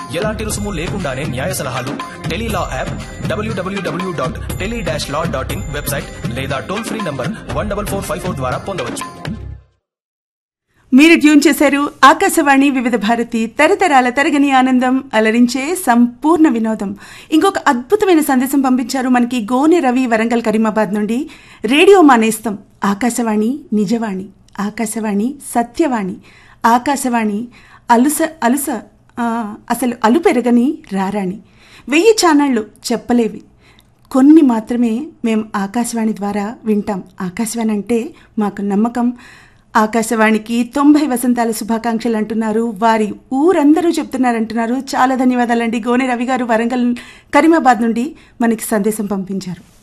ఎలాంటి రుసుము లేకుండానే న్యాయ సలహాలు tele law app W W W dot tele dash law dot in website లేదా toll free number one double four five four ద్వారా పొందవచ్చు మీరు ట్యూన్ చేశారు ఆకాశవాణి వివిధ భారతి తరతరాల తరగని ఆనందం అలరించే సంపూర్ణ వినోదం ఇంకొక అద్భుతమైన సందేశం పంపించారు మనకి గోనె రవి వరంగల్ కరీమాబాద్ నుండి రేడియో మానేస్తాం ఆకాశవాణి నిజవాణి ఆకాశవాణి సత్యవాణి ఆకాశవాణి అలుస అలుస ఆ, అసలు అలు పెరగని రారాణి వెయ్యి ఛానళ్లు చెప్పలేవి కొన్ని మాత్రమే మేము ఆకాశవాణి ద్వారా వింటాం ఆకాశవాణి అంటే మాకు నమ్మకం ఆకాశవాణికి తొంభై వసంతాల శుభాకాంక్షలు అంటున్నారు వారి ఊరందరూ చెప్తున్నారు అంటున్నారు చాలా ధన్యవాదాలండి గోనె రవి గారు వరంగల్ కరీమాబాద్ నుండి మనకి సందేశం పంపించారు